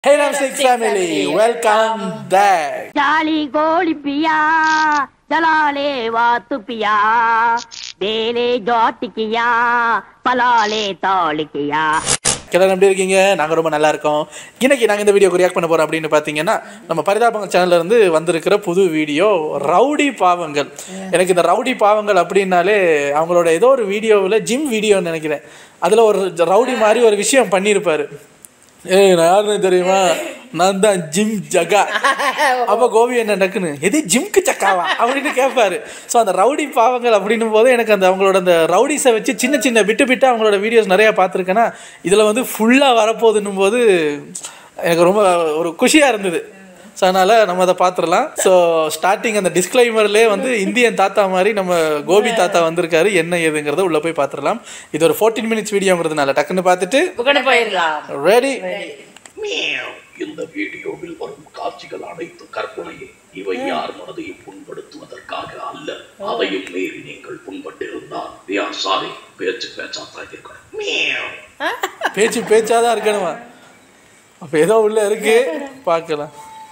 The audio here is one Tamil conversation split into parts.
Hey Ramstic family, welcome back. ಜಾಲಿ ಗೋಳಿ ಪಿಯಾ ಜಲಾಲೆ ವಾತು ಪಿಯಾ ಬೇಲೆ ஜாட்டிக்கியா பலாலே தாளிக்கியா எல்லாரும் எப்படி இருக்கீங்க நாங்கள் ரொம்ப நல்லா இருக்கோம் இன்னைக்கு நாங்கள் இந்த வீடியோக்கு ரியாக்ட் பண்ண போகிறோம் அப்படின்னு பார்த்தீங்கன்னா நம்ம பரிதாபங்கள் சேனல்ல இருந்து வந்திருக்கிற புது வீடியோ ரவுடி பாவங்கள் எனக்கு இந்த ரவுடி பாவங்கள் அப்படின்னாலே அவங்களோட ஏதோ ஒரு வீடியோவில் ஜிம் வீடியோன்னு நினைக்கிறேன் அதில் ஒரு ரவுடி மாதிரி ஒரு விஷயம் பண்ணியிருப்பாரு ஏய் நான் யாருன்னு தெரியுமா நான் தான் ஜிம் ஜகா அப்போ கோபி என்ன டக்குன்னு எது ஜிம்க்கு சக்காவா அப்படின்னு கேட்பாரு ஸோ அந்த ரவுடி பாவங்கள் அப்படின்னும் போது எனக்கு அந்த அவங்களோட அந்த ரவுடிஸை வச்சு சின்ன சின்ன விட்டு விட்டு அவங்களோட வீடியோஸ் நிறையா பார்த்துருக்கேன்னா இதில் வந்து ஃபுல்லாக வரப்போகுதுன்னும் போது எனக்கு ரொம்ப ஒரு குஷியாக இருந்தது ஸோ அதனால் நம்ம அதை பார்த்துடலாம் ஸோ ஸ்டார்டிங் அந்த டிஸ்க்ளைமர்லேயே வந்து இந்தியன் தாத்தா மாதிரி நம்ம கோபி தாத்தா வந்திருக்காரு என்ன ஏதுங்கிறத உள்ளே போய் பார்த்துடலாம் இது ஒரு ஃபோர்டீன் மினிட்ஸ் வீடியோங்கிறதுனால டக்குன்னு பார்த்துட்டு புகழ போயிடலாம் ரெடி இந்த வீடியோவில் வரும் காட்சிகள் அனைத்து கற்பனையே இவை யார் மனதையும் புண்படுத்துவதற்காக அல்ல அதையும் மீறி நீங்கள் புண்பட்டிருந்தால் we are sorry பேச்சு பேச்சாத்தான் இருக்கணும் பேச்சு பேச்சாக தான் இருக்கணுமா அப்போ ஏதோ உள்ள இருக்கு பார்க்கலாம்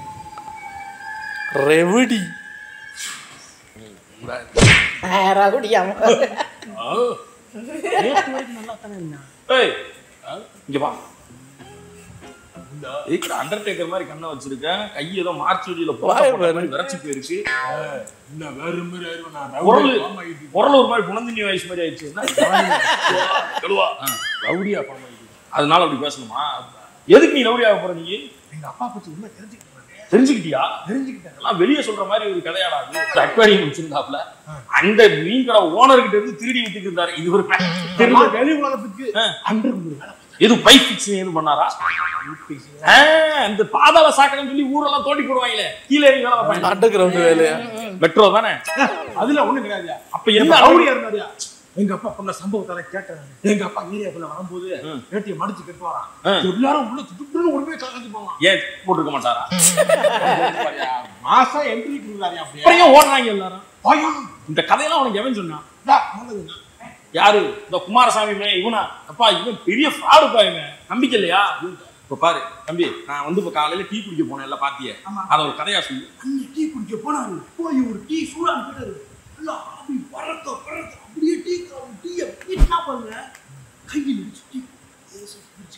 ரெவடி ஏய் இங்க வா ஏய் அண்டர்டேக்கர் மாதிரி கண்ணை வச்சிருக்கேன் கை ஏதோ மார்ச் வெளியில வாயை பாரு. விரைச்சு போயிருச்சு என்ன வேற மாதிரி ஆயிரும் நான் குரல் ரவுடி ஃபார்ம் ஆகிட்டு குரல் ஒரு மாதிரி புனந்தினி வயசு மாதிரி ஆயிடுச்சு என்ன? கழுவா ஆ, ரவுடியா ஃபார்ம் ஆகிட்டு அதனால அப்படி பேசணுமா எதுக்கு நீ ரவுடி ஆக போற நீ எங்க அப்பா பத்தி உண்மை தெரிஞ்சுக்கிட்டேன் தெரிஞ்சுக்கிட்டியா தெரிஞ்சுக்கிட்டேன் அதெல்லாம் வெளியே சொல்ற மாதிரி ஒரு கதையாடா அது அக்வாரியம் வச்சிருந்தாப்ல அந்த மீன் கடை ஓனர் கிட்ட இருந்து திருடி வித்துட்டு இருந்தாரு இது ஒரு தெரியல நான் வெளி உலகத்துக்கு ஆ. அண்டர் ஒரு வேலை எது பைப் ஃபிக்ஸிங் எதுவும் பண்ணாரா ஆ, இந்த பாதாள சாக்கடைன்னு சொல்லி ஊரெல்லாம் தோண்டி போடுவாங்களே கீழே இறங்கி வேலை பார்ப்பாங்க அண்டர் கிரவுண்டு வேலையா மெட்ரோ தானே அதுல ஒண்ணும் கிடையாது அப்ப என்ன ரவுடியா இருந்தாரியா எங்க அப்பா பண்ண சம்பவத்தால கேட்டேன் எங்க அப்பா ஏரியாக்குள்ள வரும்போது வேட்டியை மடிச்சு கட்டுவாராம் ஆ. எல்லாரும் உள்ள துட்டுன்னு உடனே கலந்து போவான் ஏன் போட்டிருக்க மாட்டாரா மாசம் என்ட்ரி கொடுக்குறாரு அப்படியே அப்புறம் ஏன் ஓடுறாங்க எல்லாரும் பயம் இந்த கதையெல்லாம் உனக்கு எவன் சொன்னான் டா, நல்லதுங்க. யாரு இந்த குமாரசாமி மே இவனா அப்பா இவன் பெரிய ஃப்ராடுப்பா இவன் நம்பிக்கை இல்லையா இப்ப பாரு தம்பி நான் வந்து இப்ப காலையில டீ குடிக்க போனேன் எல்லாம் பாத்தியே அத ஒரு கதையா சொல்லு அண்ணன் டீ குடிக்க போனாரு போய் ஒரு டீ சூடான்னு கேட்டாரு எல்லாம் அப்படி பறக்க பறக்க அப்படியே டீ டீயை என்ன பண்ணுங்க கையில் வச்சு டீ லேசா குடிச்சு.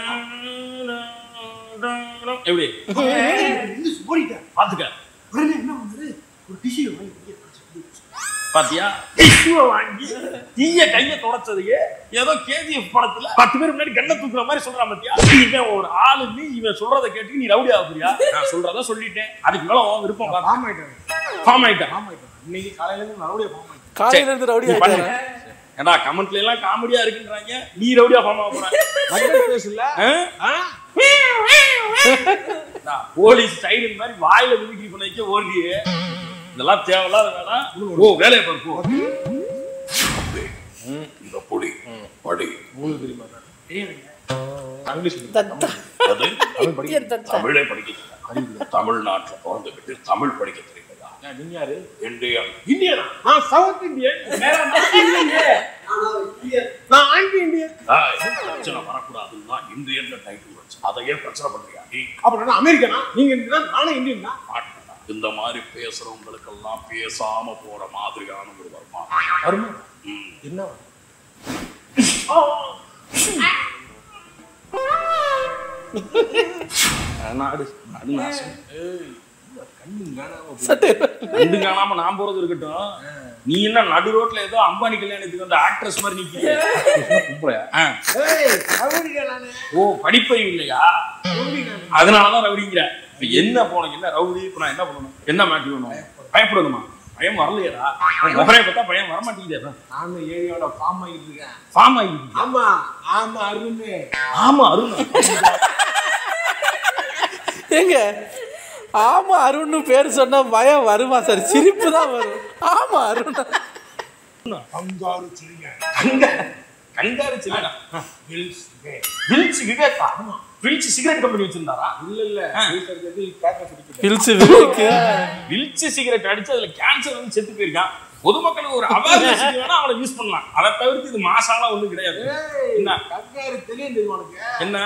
எப்படி இருந்து ஓடிட்டார் பாத்துக்க உடனே என்ன பண்ணாரு ஒரு டிஷ்யூ வாங்கி கையை தொடச்சு குடிச்சு. பாத்தியா டிஷ்யூவை வாங்கி தீய கைய தொடச்சதையே ஏதோ கேஜிஎஃப் படத்துல பத்து பேர் முன்னாடி கண்ணை தூக்குற மாதிரி சொல்றான் பாத்தியா இவன் ஒரு ஆளு நீ இவன் சொல்றத கேட்டு நீ ரவுடி ஆகுறியா நான் சொல்றத சொல்லிட்டேன் அதுக்கு மேல உன் விருப்பம் ஃபார்ம் ஆயிட்டாரு ஃபார்ம் ஆயிட்டேன் ஃபார்ம் ஆயிட்டாரு இன்னைக்கு காலையில இருந்து மறுபடியும் ஃபார்ம் ஆயிட்டாரு காலையில இருந்து ரவுடி நீ பண்ணு. ஆயிட்டாரா ஏண்டா கமெண்ட்ல எல்லாம் காமெடியா இருக்குன்றாங்க நீ ரவுடியா ஃபார்ம் ஆக போற வண்டர் பேசல ஆ? நான் போலீஸ் சைடு மாதிரி வாயில மிமிக்ரி பண்ண வைக்க ஓடுறியே இதெல்லாம் தேவையில்லாத வேலை ஓ வேலையை பாரு போ இந்த புலி படி இங்கிலீஷ் அது தமிழே படிக்க தெரியாது. தமிழ்நாட்டுல பிறந்துகிட்டு தமிழ் படிக்க தெரியுதா நீங்க யாரு இந்தியன் இந்தியனா நான் சவுத் இந்தியன் வேற நார்த் இந்தியன் நான் ஆண்டி இந்தியன் ஆய், பிரச்சனை வரக்கூடாதுன்னு தான் இந்தியன் டைட்டில் வச்சு அதையே பிரச்சனை பண்றியா நீ அப்புறம் நான் அமெரிக்கனா நீங்க இந்தியனா நானும் இந்தியன் தான் மாட்டேன்டா. இந்த மாதிரி பேசுறவங்களுக்கெல்லாம் பேசாம போற மாதிரியான ஒரு வருமா வருமா ம். என்ன வரும்? நாடு நாடு நாசம் கண்ணும் காணாம சட்டை ரெண்டு காணாம நான் போறது இருக்கட்டும் நீ என்ன நடு ரோட்ல ஏதோ அம்பானி கல்யாணத்துக்கு வந்த ஆக்ட்ரஸ் மாதிரி நிக்கிறிய ஆ. ஏய், அமெரிக்கா நானு ஓ படிப்பறிவு இல்லையா அதனாலதான் ரவுடிங்கிற இப்ப என்ன போனீங்க என்ன ரவுடி இப்ப நான் என்ன பண்ணணும் என்ன மாட்டி வேணும் பயப்படணுமா பயம் வரலையடா முகரைய பார்த்தா பயம் வர மாட்டேங்குது நானும் ஏரியாவோட ஃபார்ம் ஆகிட்டு இருக்கேன் ஃபார்ம் ஆகிடுச்சு ஆமா ஆமா அருண் ஆமா அருண் ஏங்க ஆமா அருண்னு பேர் சொன்னா பயம் வருமா சார் சிரிப்பு தான் வரும் ஆமா அருண் பங்காரு சொல்லுங்க கங்க கங்காரு சில்லடா ஹில்ஸ் வே. Wills Viveka Wills cigarette company வச்சிருந்தாரா இல்ல இல்ல ஹில்ஸ் இருக்கிறது பேக்க சுடிக்கிட்டு ஹில்ஸ் விவேக் வில்ஸ் சிகரெட் அடிச்சு அதுல கேன்சர் வந்து செத்து போயிருக்கான் பொதுமக்களுக்கு ஒரு அவேர்னஸ் வேணா அவளை யூஸ் பண்ணலாம் அதை தவிர்த்து இது மாசாலாம் ஒண்ணும் கிடையாது என்ன கங்காரு தெரியும் தெரியும் உனக்கு என்ன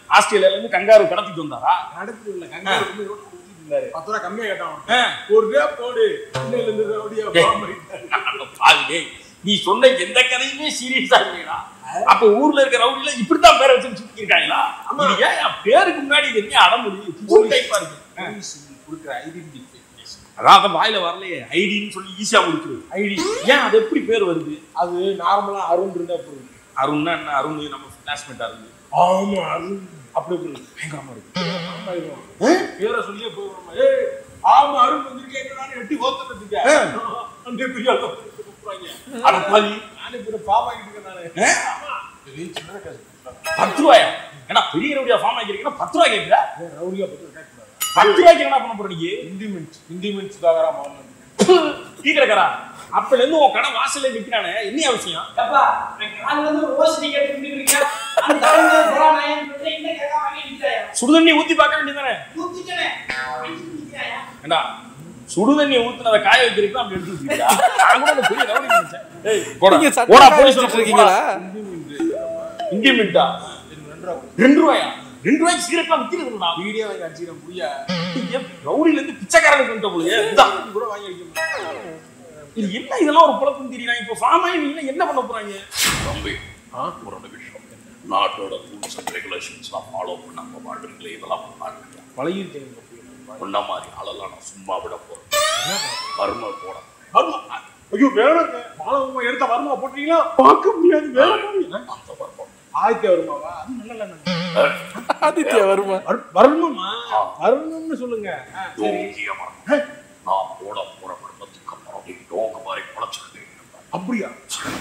ஆஸ்திரேலியால இருந்து கங்காரு கடத்திட்டு வந்தாரா நடத்து இல்ல கங்காரு வந்து ரோட்ல ஊத்திட்டு இருந்தாரு பத்து ரூபா கம்மியா கேட்டான் அவன். ஆ. ஒரு ரூபா போடு இன்னையில இருந்து ரவுடியா டேய். பாம்பு அடித்தாரு. அட பாவி, டேய். நீ சொன்ன எந்த கதையுமே சீரியஸா இல்லையா அப்ப ஊர்ல இருக்க ரவுடில இப்படித்தான் பேரை வச்சு சுத்தி இருக்காங்களா இது ஏன் என் பேருக்கு முன்னாடி இது என்ன அடமுடி புது டைப்பா இருக்கு போலீஸ் கொடுக்குற ஐடென்டிஃபிகேஷன் அதான் அந்த வாயில வரலையே ஐடின்னு சொல்லி ஈஸியா முடிச்சிருது ஐடி ஏன் அது எப்படி பேர் வருது அது நார்மலா அருண் இருந்தா போதும் அருண்னா என்ன அருண் நம்ம கிளாஸ்மேட் அருண் ஆமா அருண் அப்படி இப்படி பயங்கரமா இருக்கு ஆமா, இவன். பேரை சொல்லியே போயிடுறோம் ஏய் ஆமா அருண் வந்திருக்கேன் எட்டி ஓத்துறதுக்கு அந்த பெரிய ஆளு கூப்பிடுறாங்க. அட பாவி நானே பெரிய பாவம் ஆகிட்டு இருக்கேன் நானு ஆமா. பெரிய சின்ன காசு பத்து ரூபாயா ஏன்னா பெரிய ரவுடியா ஃபார்ம் ஆகிருக்கீங்கன்னா பத்து ரூபாய் கேட்குற ஏன் ரவுடியா பத்தி கேட்கக்கூடாது பத்து ரூபாய்க்கு என்ன பண்ண போற நீ இண்டிமென்ட் இண்டிமென்ட் தாகரா மாமன் டீ கடைக்காரா அப்பல இருந்து உன் கடை வாசல்ல நிக்கிறானே என்ன அவசியம் அப்பா, நான் காலையில இருந்து ஒரு ரோஸ் டீ கேட்டு நின்னுட்டு இருக்கேன். அந்த தலைவன் போறா நாயன்னு சொல்லிட்டு இந்த கேக்கா வாங்கி நிக்கிறாயா? சுடுதண்ணி ஊத்தி பார்க்க வேண்டியதானே ஊத்திட்டேனே. வாங்கி நிக்கிறாயா? ஏண்டா சுடுதண்ணி ஊத்துனத காய வைக்கிறதுக்கு அப்படி எடுத்து வச்சிருக்கா நான் கூட அந்த பெரிய ரவுடி நினைச்சேன் ஏய் போடா நீங்க சட்டை போடா காய போலீஸ் வச்சுட்டு இருக்கீங்களா இந்திய மின்ட்டா ரெண்டு ரூபாயா ரெண்டு ரூபாய்க்கு சிகரெட்லாம் விற்கிறதுடா வீடியோ வாங்கி அடிச்சிடும் புரியா ரவுடில இருந்து பிச்சைக்காரனுக்கு வந்துட்ட போலயே இதான் கூட வாங்கி அடிக்க முடியும் இது என்ன இதெல்லாம் ஒரு குழப்பம் தெரியல இப்போ ஃபார்ம் ஆகி நீங்க என்ன பண்ண போறாங்க தம்பி ஒரு நிமிஷம் நாட்டோட ரூல்ஸ் அண்ட் ரெகுலேஷன்ஸ்லாம் ஃபாலோ பண்ணாம வாழ்றீங்களே இதெல்லாம் பண்ணாங்க பழகிருக்கேன் உன்ன மாதிரி ஆளெல்லாம் நான் சும்மா விட போறேன் வறுமை போட வருமா ஐயோ வேணுங்க மாலவமா எடுத்த வருமா போட்டீங்களா பார்க்க முடியாது வேணும் அந்த வறுமை ஆதித்ய வருமாவா அது நல்ல எண்ணம். ஆதித்யா வருமா வரு- வரணுமா வரணும்னு சொல்லுங்க ஆ, சரி யோகியமா நான் போட போற வறுமத்துக்கு அப்புறம் நீ யோக மாதிரி குறைச்சிக்கிட்டே இருப்பேன். அப்படியா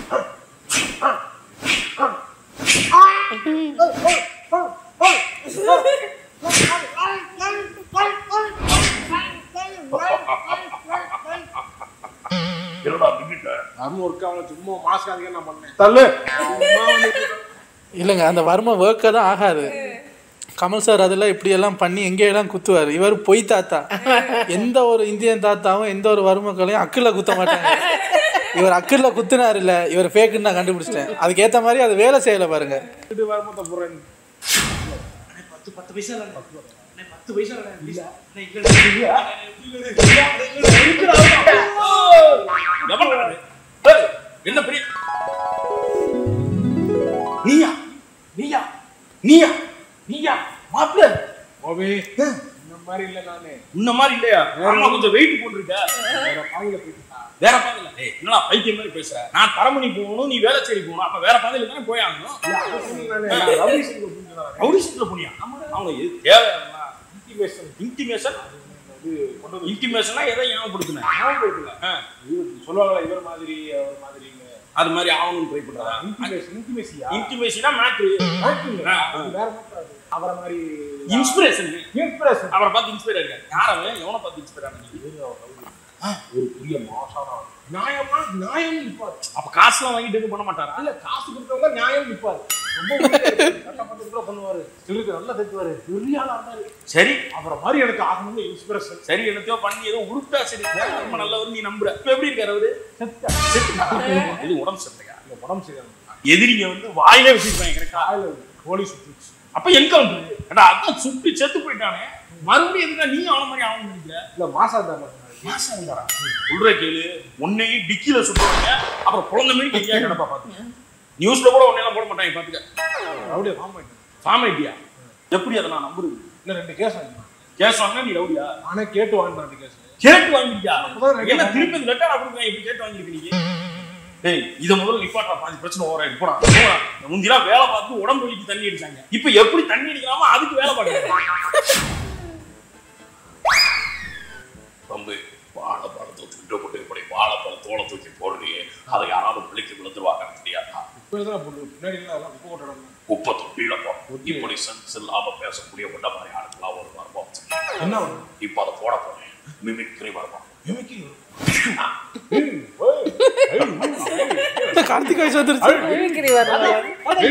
என்னடா நின்னுட்ட அருண் ஒர்க் அவனை சும்மா மாஸ்காதுக்கு நான் பண்ணேன் தள்ளு சும்மா வந்து இல்லைங்க அந்த வர்ம ஒர்க்கை தான் ஆகாது கமல் சார் அதெல்லாம் இப்படியெல்லாம் பண்ணி எங்கேயெல்லாம் குத்துவார் இவர் பொய் தாத்தா எந்த ஒரு இந்தியன் தாத்தாவும் எந்த ஒரு வறுமக்களையும் அக்கில் குத்த மாட்டாங்க இவர் அக்கில் குத்துனார் இல்லை இவர் ஃபேக்குன்னு நான் கண்டுபிடிச்சிட்டேன் அதுக்கேற்ற மாதிரி அது வேலை செய்யலை பாருங்க இது வருமத்தை போறேன் அண்ணே, பத்து பத்து பைசா இல்லைண்ணே. அண்ணே, பத்து பைசா இல்லைண்ணே, please. அண்ணே, இல்லைண்ணே. எவன்டா அது? ஏய், என்ன பெரிய நீயா நீயா நீயா நீயா மாப்பிள்ள ஓவே இந்த மாதிரி இல்ல நானு உன்ன மாதிரி இல்லையா ஆமா கொஞ்சம் வெயிட் போட்டிருக்க வேற பாதையில போயிட்டு வேற பாதையில ஏய் என்னடா பைத்தியம் மாதிரி பேசுற நான் தரமணி போகணும் நீ வேலைச்சேரி போகணும் அப்ப வேற பாதையில தானே போய் ஆகணும் ரவுடி சீட்ல போனியா அவங்க எது தேவை இன்டிமேஷன் இன்டிமேஷன் இன்டிமேஷனா எதை ஞாபகப்படுத்தினேன் ஆ, சொல்லுவாங்களா இவர் மாதிரி அவர் மாதிரி அது மாதிரி ஆகணும்னு ட்ரை பண்றா இன்டிமேசியா இன்டிமேஷனா மேட்ரு வேற மாதிரி அவரை மாதிரி இன்ஸ்பிரேஷன் இன்ஸ்பிரேஷன் அவரை பார்த்து இன்ஸ்பயர் ஆயிருக்காரு யார் அவன் எவனை பார்த்து இன்ஸ்பயர் ஆனீங்க ஒரு பெரிய மாசான நியாயமா நியாயம் நிப்பாரு அப்ப காசுலாம் வாங்கிட்டு எதுவும் பண்ண மாட்டாரா இல்ல காசு கொடுத்தவங்க நியாயம் நிப்பாரு ரொம்ப கஷ்டப்பட்டு கூட பண்ணுவாரு சிறுக்கு நல்லா தைக்குவாரு பெரிய ஆளா இருந்தாரு சரி அவரை மாதிரி எனக்கு ஆகணும்னு இன்ஸ்பிரேஷன் சரி என்னத்தையோ பண்ணி ஏதோ உருட்டா சரி ரொம்ப நல்லவர் நீ நம்புற இப்ப எப்படி இருக்காரு அவரு செத்துட்டா. இது உடம்பு சரியா இந்த உடம்பு சரியான எதிரிங்க வந்து வாயிலே வச்சிருப்பாங்க கரெக்டா காலையில போலீஸ் சுட்டுச்சு அப்ப என்கவுண்டர் ஏடா அதான் சுட்டு செத்து போயிட்டானே மறுபடியும் எதுக்கா நீ அவன மாதிரி ஆகணும்னு நினைக்கிற இல்ல மாசா இருந்தாரு மாசம் இருந்தாரா சொல்ற கேளு உன்னையும் டிக்கில சுட்டுவாங்க அப்புறம் குழந்தை மணி எங்கேயா கிடப்பா பாத்துக்க நியூஸ்ல கூட உன்னையெல்லாம் போட மாட்டாங்க பாத்துக்க ரவுடியா ஃபார்ம் பண்ணிட்டேன் ஃபார்ம் ஐடியா எப்படி அதை நான் நம்புறது இல்ல ரெண்டு கேஸ் வாங்கினேன் கேஸ் வாங்கினா நீ ரவுடியா நானே கேட்டு வாங்கினேன் ரெண்டு கேஸ் கேட்டு வாங்கிட்டியா அப்பதான் ரெடி என்ன திருப்பி இந்த லெட்டர் கொடுக்குறேன் இப்படி கேட்டு வாங்கிருக்கீங்க டேய் இத முதல்ல நிப்பாட்டா பாதி பிரச்சனை ஓவரா போடா போடா. முந்திலாம் வேலை பார்த்து உடம்பு வலிக்கு தண்ணி அடிச்சாங்க இப்ப எப்படி தண்ணி அடிக்கலாமோ அதுக்கு வேலை பார்க்கறாங்க தம்பி வாழைப்பழத்தை திட்டப்பட்டு இப்படி வாழைப்பழ தோலை தூக்கி போடுறியே அதை யாராவது பிள்ளைக்கு விழுந்துருவாங்க தெரியாதா இப்போ தான் போட்டு பின்னாடி எல்லாம் அதெல்லாம் குப்பை கொட்டணும் குப்பை தொட்டியில போடும் இப்படி சென்ஸ் இல்லாம பேசக்கூடிய கொண்ட மாதிரி ஆளுக்கெல்லாம் ஒரு வருமானம் என்ன பண்ணும் இப்ப அதை போட போறேன் மிமிக்ரி வருமானம் இந்த கார்த்திக் வயசு வந்துருச்சு மிமிக்ரி வரணும்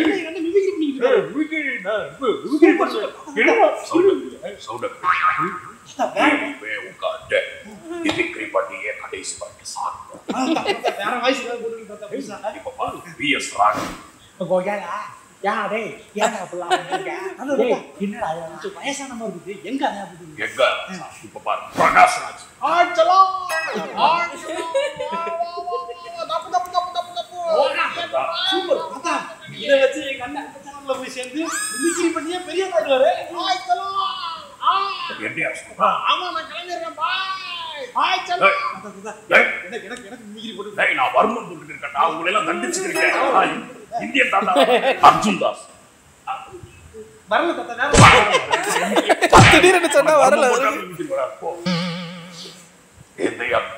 உட்காந்து மிமிக்ரி பண்ணியே கடைசி வரைக்கும் சாப்பிடும் வேற வாய்ஸ் ஏதாவது போட்டு பார்த்தா புதுசா இப்ப பாரு பிஎஸ் ராணி ஏன் டேய் ஏன்டா அப்படிலாம் பண்ணிருக்க? டேய், என்னடா இது? கொஞ்சம் வயசான மாதிரி இருக்கு எங்க அதை அப்படி எங்க இப்ப பாரு பிரகாஷ் ராஜ் ஆட்சலாம் ஆட்சலாம் தப்பு தப்பு தப்பு தப்பு தப்பு சூப்பர் தாத்தா இதை வச்சு எங்க அண்ணன் அந்த சேனல்ல போய் சேர்ந்து மிமிக்ரி பண்ணியே பெரிய பாடுவாரு ஆட்சலாம் என்டிஆர் ஆமா நான் கிளம்பிடுறேன் பாய் ஆட்சலாம் எனக்கு எனக்கு எனக்கு மிமிக்ரி போட்டு டேய் நான் வர்மன் போட்டுட்டு இருக்கேன் நான் உங்களை எல்லாம் தண்டிச்சுட்டு இருக்கேன் நான் இந்தியன் தாத்தா அர்ஜுன் தாஸ் வரல தாத்தா நேரம் திடீர்னு சொன்னா வரல வர்மன் போட்டா இழுத்துட்டு வராரு. போ. என்டிஆர்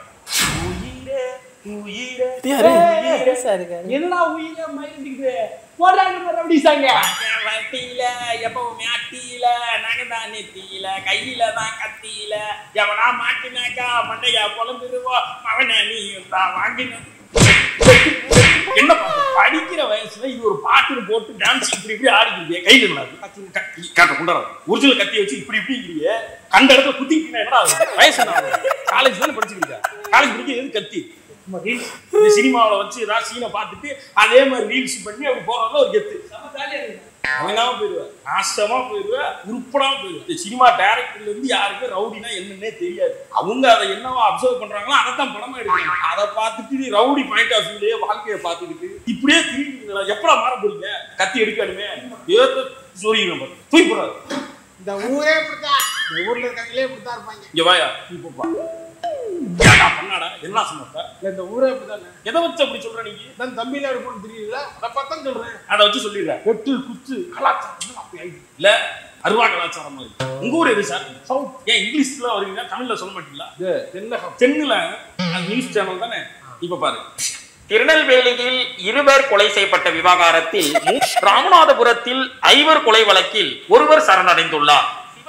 இது யாரு என்னடா உயிரை மயிர்ந்துக்குது போடாங்க மறுபடியும் வட்டியில எப்பவுமே அட்டியில நகதானே தீயில கையில தான் கத்தியில எவனா மாட்டினாக்கா மண்டையா பொழந்துருவோம் அவனை நீ தான் வாங்கின என்ன பாட்டு? படிக்கிற வயசுல இது ஒரு பாட்டுன்னு போட்டு டான்ஸ் இப்படி இப்படி ஆடிக்கிறீங்க கையில விடாது கேட்ட கொண்டாடு ஒரிஜினல் கத்தியை வச்சு இப்படி இப்படிங்கிறீங்க கண்ட இடத்துல குத்திக்கிட்டீங்கன்னா என்னடா ஆகுது? வயசு என்ன காலேஜ் தானே படிச்சிருக்கீங்க காலேஜ் படிக்க எது கத்தி இந்த சினிமாவில் வச்சு ஏதாவது சீனை பார்த்துட்டு அதே மாதிரி ரீல்ஸ் பண்ணி அப்படி போறதுல ஒரு கெத்து அவனாம போயிடுவேன் நாசமா போயிடுவேன் உருப்படாம போயிடுவேன் இந்த சினிமா டைரக்டர்ல இருந்து யாருக்கும் ரவுடினா என்னன்னே தெரியாது அவங்க அதை என்னவா அப்சர்வ் பண்றாங்களோ அதை தான் படமா எடுக்கிறாங்க அதை பார்த்துட்டு நீ ரவுடி பாயிண்ட் ஆஃப் வியூலயே வாழ்க்கையை பார்த்துக்கிட்டு இப்படியே திரும்பிங்களா எப்படா மாற போறீங்க கத்தி எடுக்கணுமே ஏத்த சொல்லிடுறேன் பாரு. தூக்கி போறாரு இந்த ஊரே இப்படித்தான் இந்த ஊர்ல இருக்காங்களே இப்படித்தான் இருப்பாங்க இங்க வாயா இப்போ பா ஏன்டா பண்ணாடா என்ன சொன்னப்ப இல்ல இந்த ஊரே இப்படித்தானே எதை வச்சு அப்படி சொல்ற நீங்க நான் தமிழ்நாடு போட்டு தெரியல அதை பார்த்தா சொல்றேன் அதை வச்சு சொல்லிடுறேன் வெட்டு குத்து கலாச்சாரம் அப்படி ஆயிடுச்சு இல்ல அருவா கலாச்சாரம் மாதிரி உங்க ஊர் எது சார் சவுத் ஏன் இங்கிலீஷ்ல வருவீங்க தமிழ்ல சொல்ல மாட்டீங்களா இது தென்னகம் தென்னுல நியூஸ் சேனல் தானே இப்ப பாரு திருநெல்வேலியில் இருவர் கொலை செய்யப்பட்ட விவகாரத்தில் ராமநாதபுரத்தில் ஐவர் கொலை வழக்கில் ஒருவர் சரணடைந்துள்ளார்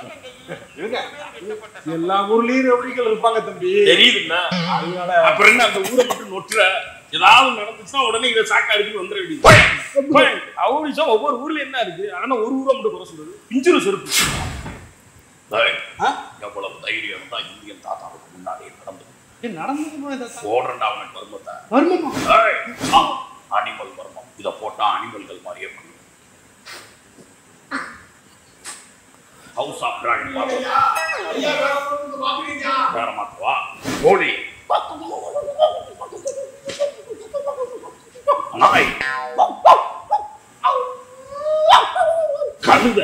எல்லா ஊர்லயும் ரவுடிகள் இருப்பாங்க தம்பி தெரியுதுல்ல அதனால அப்புறம் என்ன அந்த ஊரை மட்டும் நொட்டுற ஏதாவது நடந்துச்சுன்னா உடனே இதை சாக்கா எடுத்து வந்துட வேண்டியது அவரிசா ஒவ்வொரு ஊர்ல என்ன இருக்கு ஆனா ஒரு ஊரை மட்டும் குறை சொல்றது பிஞ்சிரு செருப்பு எவ்வளவு தைரியம் தான் இந்தியன் தாத்தாவுக்கு முன்னாடியே நடந்தது நடந்தது போல தாத்தா ஓடுறா அவனுக்கு வர்மத்தை வருமாமா அனிமல் வர்மம் இதை போட்டா அனிமல்கள் மாதிரியே பண்ணும் ஹவுஸ் ஆஃப் டிராகன் வேற மாத்தவா கோழி நாய் கழுத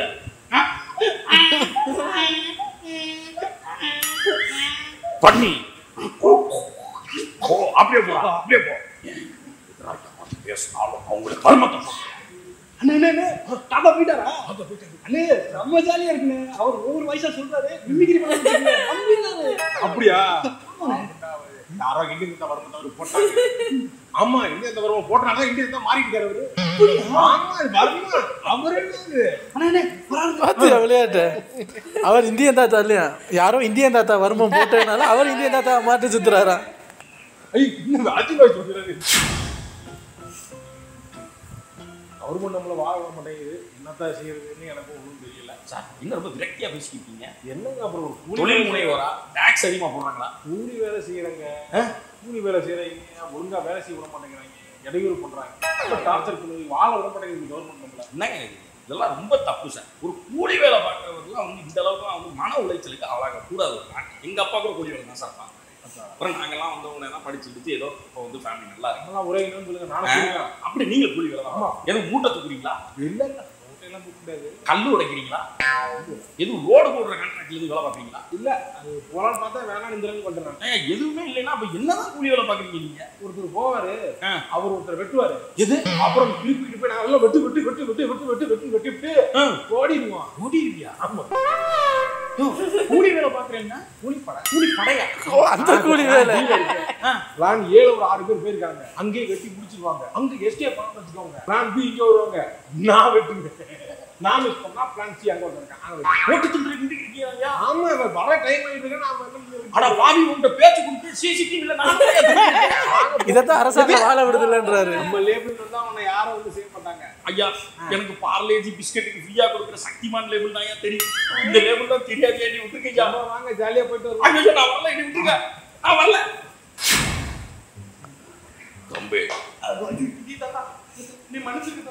பண்ணி ஓ அப்படியே போ அப்படியே போ பேசினாலும் அவங்களுக்கு கர்மத்தை போட்டு அண்ணே அண்ணே, அண்ணே தாத்தா போயிட்டாரா அண்ணே ரொம்ப ஜாலியா இருக்குண்ணே அவர் ஒவ்வொரு வயசா சொல்றாரு மிமிக்ரி பண்ண நம்பிடுறாரு அப்படியா யாரோ இந்தியன் இருந்தா வரமாட்டா போட்டாங்க ஆமா இந்தியன் இருந்தா வருவோம் போட்டாங்க இந்தியன் தான் மாறிட்டாரு அவரு ஆமா வருமா அவர் என்னது அண்ணே அண்ணே வராரு பார்த்து விளையாட்டு அவர் இந்தியன் தாத்தா இல்லையா யாரோ இந்தியன் தாத்தா வருமம் போட்டதுனால அவர் இந்தியன் தாத்தா மாற்றி சுத்துறாரா ஐய் இன்னும் அஜிபாய் சொல்றாரு கவர்மெண்ட் நம்மள வாழ விட மாட்டேங்குது என்னத்தான் செய்யறதுன்னு எனக்கு ஒன்றும் தெரியல சார் இன்னும் ரொம்ப விரக்தியா பேசிக்கிட்டீங்க என்னங்க அப்புறம் ஒரு கூலி தொழில் முனைவோரா டாக்ஸ் அதிகமா போடுறாங்களா கூலி வேலை செய்யறங்க கூலி வேலை செய்யறீங்க ஒழுங்கா வேலை செய்ய விட மாட்டேங்கிறாங்க இடையூறு பண்றாங்க டார்ச்சர் பண்ணி வாழ விட மாட்டேங்குது கவர்மெண்ட் நம்மள என்னங்க இது? இதெல்லாம் ரொம்ப தப்பு சார் ஒரு கூலி வேலை பார்க்கறவர்கள்லாம் வந்து இந்த அளவுக்கு வந்து மன உளைச்சலுக்கு ஆளாக கூடாது ஒரு நாட்டு. எங்க அப்பா கூட கூலி வேலை தான் சார் பார்க்கறாரு. அப்புறம் நாங்கெல்லாம் வந்து உடனே தான் படிச்சு எடுத்து ஏதோ இப்போ வந்து ஃபேமிலி நல்லா இருக்கு நம்மளாம் ஒரே இனம் சொல்லுங்க நானும் சொல்லுவேன் அப்படி நீங்க கூலி வேலை தான் எதுவும் மூட்டை தூக்குறீங்களா இல்ல இல்ல மூட்டையெல்லாம் தூக்க முடியாது கல்லு உடைக்கிறீங்களா எதுவும் ரோடு போடுற கான்ட்ராக்ட்ல இருந்து வேலை பார்க்குறீங்களா இல்ல அது போலான்னு பார்த்தா வேணாம்னு இந்த அளவுக்கு பண்றேன் ஏங்க, எதுவுமே இல்லைன்னா அப்ப என்னதான் கூலி வேலை பார்க்குறீங்க நீங்க ஒருத்தர் போவாரு ஆ. அவர் ஒருத்தர் வெட்டுவாரு எது அப்புறம் திருப்பிட்டு போய் நாங்க எல்லாம் வெட்டு வெட்டு வெட்டு வெட்டு வெட்டு வெட்டு வெட்டு வெட்டிட்டு ஆ. ஓடிடுவான் ஓடிடுவியா ஆமா கூலி வேலை பார்க்குறேன்னா கூலி படை கூலி படையா ஓ அந்த கூலி வேலை பிளான் ஏழு ஒரு ஆறு பேர் போயிருக்காங்க அங்கேயே வெட்டி முடிச்சிருவாங்க அங்க எஸ்கே பண்ண வச்சுக்கோங்க பிளான் பி இங்க வருவாங்க நான் வெட்டுவேன் நான் மிஸ் பண்ணா பிளான் சி அங்க வந்திருக்கேன் அங்க வெட்டுவேன். ஓட்டு துண்டு இருக்கீங்க ஆமா இவன் வர டைம் ஆயிட்டு இருக்கு நாம என்ன பண்ணி அட பாவி உன்கிட்ட பேச்சு கொடுத்து சிசிடிவில நான் இதைத்தான் அரசாங்கம் வாழ விடுதலைன்றாரு நம்ம லேபிள் வந்தா அவனை யாரும் வந்து செய்ய மாட்டாங்க ஐயா எனக்கு பார்லேஜி பிஸ்கட்டுக்கு ஃப்ரீயா கொடுக்குற சக்திமான் லேபிள் தான் தெரியும் இந்த லேபிள் தான் தெரியாது நீ விட்டுருக்கீங்க நம்ம வாங்க ஜாலியா போயிட்டு வருவோம் ஐயோ நான் வரல என்னை விட்டுருங்க நான் வரல தம்பி நீ தாத்தா நீ மனுஷனுக்கு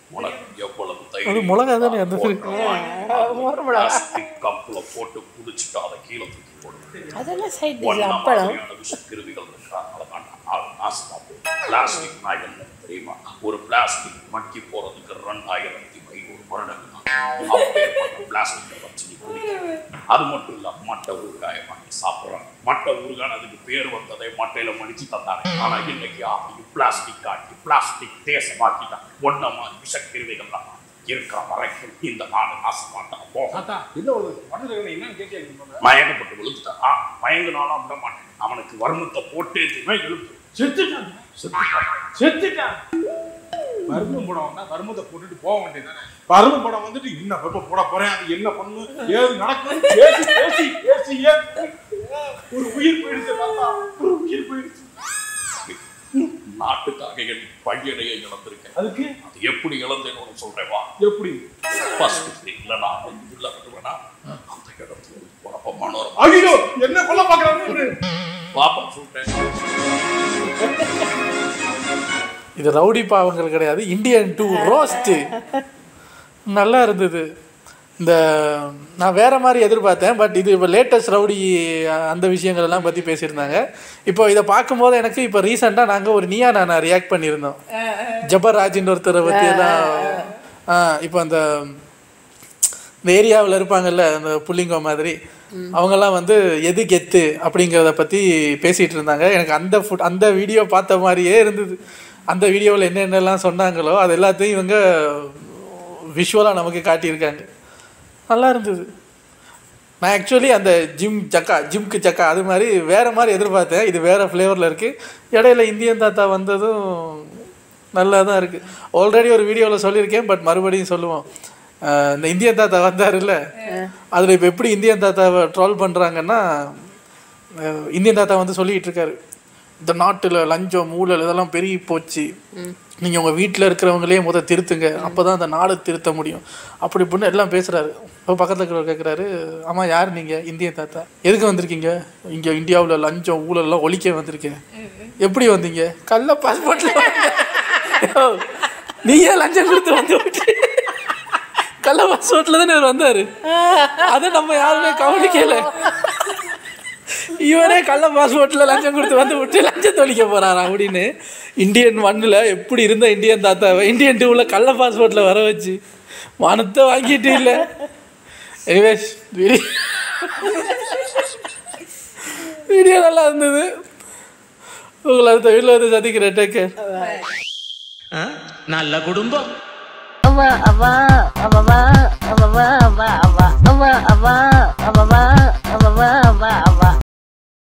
உனக்கு எவ்வளவு அது தைரியம் மிளகா தானே அந்த பிளாஸ்டிக் கப்புல போட்டு குடிச்சிட்டு அதை கீழே தூக்கி போடுவேன் அதெல்லாம் சைட் டிஷ் ஒன்ன அப்பளம் மாதிரியான விஷக்கிருமிகள் இருக்கிறாங்கள நாசமா போகும் பிளாஸ்டிக் நான் என்ன தெரியுமா ஒரு பிளாஸ்டிக் மக்கி போறதுக்கு ரெண்டாயிரத்தி ஐநூறு வருடங்கள் அப்பேற்பட்ட பிளாஸ்டிக்கை வச்சு நீ குடிக்க அது மட்டும் இல்ல மட்டை ஊறுகாயை வாங்கி சாப்பிடுறாங்க மட்டை ஊறுகாய் அதுக்கு பேர் வந்ததை மட்டையில மடிச்சு தந்தாங்க ஆனா இன்னைக்கு ஆகி பிளாஸ்டிக் காட்டி பிளாஸ்டிக் தேசமாக்கிட்டான் ஒன்ன மாதிரி விஷக்கிருமிகள்லாம் இருக்கிற வரைக்கும் இந்த நாடு நாசமாட்டான் போகும் தாத்தா என்ன ஒரு மனதில் என்னன்னு கேட்டீங்க மயங்கப்பட்டு விழுந்துட்டான் ஆ, மயங்கினாலும் விட மாட்டேன் அவனுக்கு வர்மத்தை போட்டு எதுவுமே எழுப்பு செத்துட்டான் செத்துட்டான் வறுமை படம் வந்தா வறுமத்தை போட்டுட்டு போக வேண்டியதானே வறுமை படம் வந்துட்டு என்ன வெப்ப போட போறேன் அது என்ன பண்ணு ஏது நடக்கும் பேசி பேசி பேசி ஏன் ஒரு உயிர் போயிடுச்சு தாத்தா ஒரு உயிர் போயிடுச்சு நாட்டுக்காக என் பையனையே இழந்திருக்கேன் அதுக்கு அது எப்படி இழந்தேன்னு உனக்கு சொல்றேன் வா எப்படி ஃபர்ஸ்ட் இல்ல நான் வந்து உள்ள விடுவேனா அந்த இடத்துல ஒரு குழப்பமான ஒரு ஐயோ என்ன கொல்ல பாக்குறாங்க பாப்பா சொல்றேன் இது ரவுடி பாவங்கள் கிடையாது இந்தியன் டூ ரோஸ்ட்டு நல்லா இருந்தது இந்த நான் வேற மாதிரி எதிர்பார்த்தேன் பட் இது இப்போ லேட்டஸ்ட் ரவுடி அஹ், அந்த விஷயங்கள் எல்லாம் பற்றி பேசியிருந்தாங்க இப்போ இதை பார்க்கும்போது எனக்கு இப்போ ரீசெண்டாக நாங்கள் ஒரு நீயா நான் ரியாக்ட் பண்ணியிருந்தோம் ஜபர் ராஜின் ஒருத்தரை பற்றி எல்லாம் ஆ, இப்போ அந்த இந்த ஏரியாவில் இருப்பாங்கல்ல அந்த புள்ளிங்கோ மாதிரி அவங்கெல்லாம் வந்து எது கெத்து அப்படிங்கிறத பற்றி பேசிகிட்டு இருந்தாங்க எனக்கு அந்த ஃபுட் அந்த வீடியோ பார்த்த மாதிரியே இருந்தது அந்த வீடியோவில் என்னென்னலாம் சொன்னாங்களோ அது எல்லாத்தையும் இவங்க விஷுவலாக நமக்கு காட்டியிருக்காங்க நல்லா இருந்தது நான் ஆக்சுவலி அந்த ஜிம் சக்கா ஜிம்க்கு சக்கா அது மாதிரி வேறு மாதிரி எதிர்பார்த்தேன் இது வேறு ஃப்ளேவரில் இருக்குது இடையில இந்தியன் தாத்தா வந்ததும் நல்லா தான் இருக்குது ஆல்ரெடி ஒரு வீடியோவில் சொல்லியிருக்கேன் பட் மறுபடியும் சொல்லுவோம் அஹ் இந்த இந்தியன் தாத்தா வந்தாருல்ல அதில் இப்போ எப்படி இந்தியன் தாத்தாவை ட்ரோல் பண்ணுறாங்கன்னா இந்தியன் தாத்தா வந்து சொல்லிகிட்டு இருக்காரு இந்த நாட்டில் லஞ்சம் ஊழல் இதெல்லாம் பெருகி போச்சு நீங்கள் உங்கள் வீட்டில் இருக்கிறவங்களே முத திருத்துங்க அப்போ தான் அந்த நாடு திருத்த முடியும் அப்படி இப்படின்னு எல்லாம் பேசுகிறாரு இப்போ பக்கத்தில் இருக்கிறவர் கேட்குறாரு ஆமாம் யார் நீங்கள் இந்தியன் தாத்தா எதுக்கு வந்திருக்கீங்க இங்கே இந்தியாவில் லஞ்சம் ஊழல்லாம் ஒழிக்க வந்திருக்கேன் எப்படி வந்தீங்க கள்ள பாஸ்போர்ட்டில் நீ ஏன் லஞ்சம் கொடுத்து வந்து விட்டு கள்ள பாஸ்போர்ட்டில் தானே இவர் வந்தார் அதை நம்ம யாருமே கவனிக்கல இவரே கள்ள பாஸ்போர்ட்ல லஞ்சம் கொடுத்து வந்து விட்டு லஞ்சம் தொழிக்க போறாரா அப்படின்னு இந்தியன் ஒன்னில் எப்படி இருந்த இந்தியன் தாத்தாவை இந்தியன் டூவில் கள்ள பாஸ்போர்ட்ல வர வச்சு வானத்தை வாங்கிட்டு இல்லை எனிவேஸ் வீடியோ நல்லா இருந்தது உங்களை அடுத்த வீட்டில் வந்து சந்திக்கிறேன் டேக் கேர் நல்ல குடும்பம் அவ அவ அவ அவ அவ அவ அவ அவ அவ